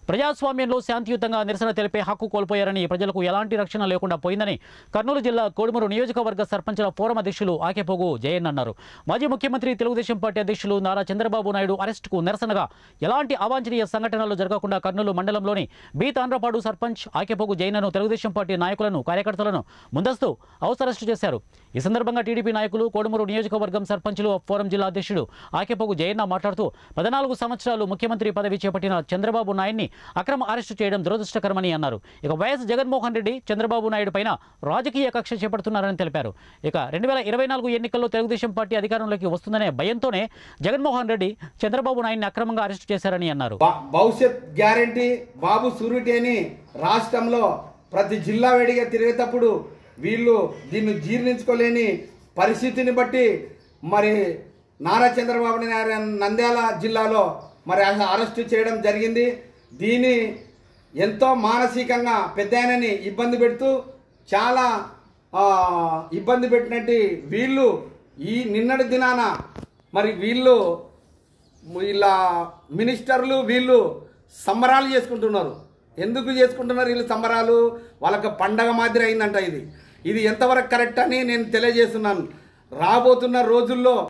ప్రజాస్వామ్యంలో శాంతియుతంగా నిరసన తెలిపే హక్కు కోల్పోయారని ప్రజలకు ఎలాంటి రక్షణ లేకుండా పోయిందని కర్నూలు జిల్లా కోడుమూరు నియోజకవర్గ సర్పంచుల ఫోరం అధ్యక్షులు ఆకేపోగు జయన్ అన్నారు మాజీ ముఖ్యమంత్రి తెలుగుదేశం పార్టీ అధ్యక్షులు నారా చంద్రబాబు నాయుడు అరెస్టుకు నిరసనగా ఎలాంటి అవాంఛనీయ సంఘటనలు జరగకుండా కర్నూలు మండలంలోని బి తాండ్రపాడు సర్పంచ్ ఆకేపోగు జైన్ను తెలుగుదేశం పార్టీ నాయకులను కార్యకర్తలను ముందస్తు హౌస్ అరెస్టు చేశారు ఈ సందర్భంగా టీడీపీ నాయకులు కోడుమూరు నియోజకవర్గం సర్పంచులు ఫోరం జిల్లా అధ్యక్షుడు ఆకేపోగు జయన్న మాట్లాడుతూ పద్నాలుగు సంవత్సరాలు ముఖ్యమంత్రి పదవి చేపట్టిన చంద్రబాబు నాయుడిని అక్రమ అరెస్టు చేయడం దురదృష్టకరమని అన్నారు ఇక వైఎస్ జగన్మోహన్ రెడ్డి చంద్రబాబు నాయుడు పైన రాజకీయ కక్ష చేపడుతున్నారని తెలిపారు ఇక రెండు వేల ఇరవై నాలుగు ఎన్నికల్లో తెలుగుదేశం పార్టీ అధికారంలోకి వస్తుందనే భయంతోనే జగన్మోహన్ రెడ్డి చంద్రబాబు నాయుడిని అక్రమంగా అరెస్టు చేశారని అన్నారు భ- భవిష్యత్ గ్యారంటీ బాబు సూరిటీ అని రాష్ట్రంలో ప్రతి జిల్లా వేడిగా తిరిగేటప్పుడు వీళ్ళు దీన్ని జీర్ణించుకోలేని పరిస్థితిని బట్టి మరి నారా చంద్రబాబు నాయుడు నంద్యాల జిల్లాలో మరి అస- అరెస్టు చేయడం జరిగింది దీని ఎంతో మానసికంగా పెద్ద ఇబ్బంది పెడుతూ చాలా ఆ, ఇబ్బంది పెట్టినట్టు వీళ్ళు ఈ నిన్నటి దినాన మరి వీళ్ళు వీళ్ళ మినిస్టర్లు వీళ్ళు సంబరాలు చేసుకుంటున్నారు ఎందుకు చేసుకుంటున్నారు వీళ్ళు సంబరాలు వాళ్ళకి పండగ మాదిరి అయిందంట ఇది ఇది ఎంతవరకు కరెక్ట్ అని నేను తెలియజేస్తున్నాను రాబోతున్న రోజుల్లో